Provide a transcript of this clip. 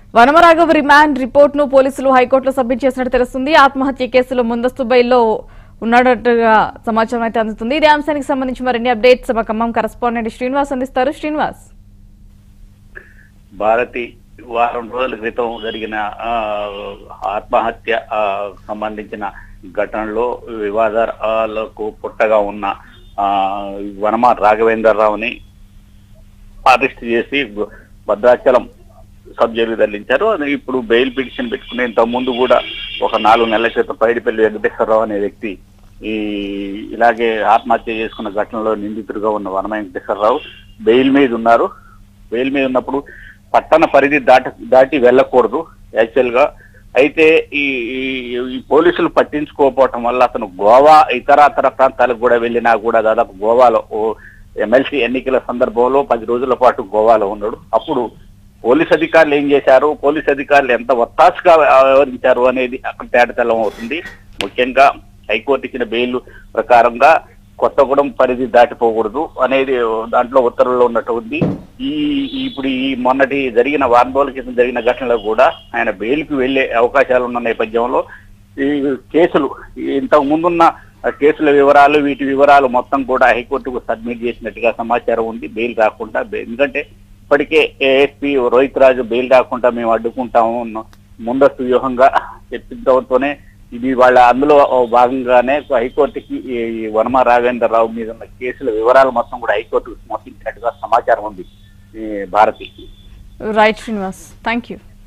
వనమరాఘవ remand report ను పోలీసులు హైకోర్టులో సబ్మిట్ చేసినట్టు తెలుస్తుంది ఆత్మహత్య కేసులో ముందస్తు బెయిల్లో ఉన్నట్టుగా సమాచారం అయితే అందుతుంది ఇదే అంశానికి సంబంధించి మరిన్ని అప్డేట్స్ మా ఖమ్మం కరెస్పాండెంట్ శ్రీనివాస్ అందిస్తారు శ్రీనివాస్ భారతి వారం రోజుల క్రితం జరిగిన ఆ, ఆత్మహత్య ఆ, సంబంధించిన ఘటనలో వివాదాలకు పుట్టగా ఉన్న ఆ, వనమ రాఘవేంద్రరావుని అరెస్ట్ చేసి భద్రాచలం సబ్ జైలు తరలించారు అది ఇప్పుడు బెయిల్ పిటిషన్ పెట్టుకునే ఇంత ముందు కూడా ఒక నాలుగు నెలల క్రితం పైడిపల్లి వెంకటేశ్వరరావు అనే వ్యక్తి ఈ ఇలాగే ఆత్మహత్య చేసుకున్న ఘటనలో నిందితుడిగా ఉన్న వనమ వెంకటేశ్వరరావు బెయిల్ మీద ఉన్నారు బెయిల్ మీద ఉన్నప్పుడు పట్టణ పరిధి దాట దాటి వెళ్ళకూడదు యాక్చువల్ గా అయితే ఈ ఈ- ఈ పోలీసులు పట్టించుకోకపోవటం వల్ల అతను గోవా ఇతరాతర ప్రాంతాలకు కూడా వెళ్ళినా కూడా దాదాపు గోవాలో ఓ ఎమ్మెల్సీ ఎన్నికల సందర్భంలో పది రోజుల పాటు గోవాలో ఉన్నాడు అప్పుడు పోలీస్ అధికారులు ఏం చేశారు పోలీస్ అధికారులు ఎంత ఒత్తాసుగా వ్యవహరించారు అనేది అక్కడ తేటతెల్లం అవుతుంది ముఖ్యంగా హైకోర్టు ఇచ్చిన బెయిల్ ప్రకారంగా కొత్తగూడెం పరిధి దాటిపోకూడదు అనేది దాంట్లో ఉత్తర్వుల్లో ఉన్నట్టు ఉంది ఈ ఈ- ఇప్పుడు ఈ మొన్నటి జరిగిన వారం రోజుల క్రితం జరిగిన ఘటనలో కూడా ఆయన బెయిల్కి వెళ్లే అవకాశాలు ఉన్న నేపథ్యంలో ఈ కేసులు ఇంతకు ముందున్న కేసుల వివరాలు వీటి వివరాలు మొత్తం కూడా హైకోర్టుకు సబ్మిట్ చేసినట్టుగా సమాచారం ఉంది బెయిల్ రాకుండా బె- ఎందుకంటే ఇప్పటికే ఏఎస్పీ రోహిత్ రాజు బెయిల్ రాకుండా మేము అడ్డుకుంటాము అన్న ముందస్తు వ్యూహంగా చెప్పించడంతోనే ఇది వాళ్ళ అందులో భాగంగానే హైకోర్టుకి ఈ వనమ రాఘవేంద్రరావు మీద ఉన్న కేసుల వివరాలు మొత్తం కూడా హైకోర్టుకు సమర్పించినట్టుగా సమాచారం ఉంది ఈ భారతి రైట్ శ్రీనివాస్ థ్యాంక్ యూ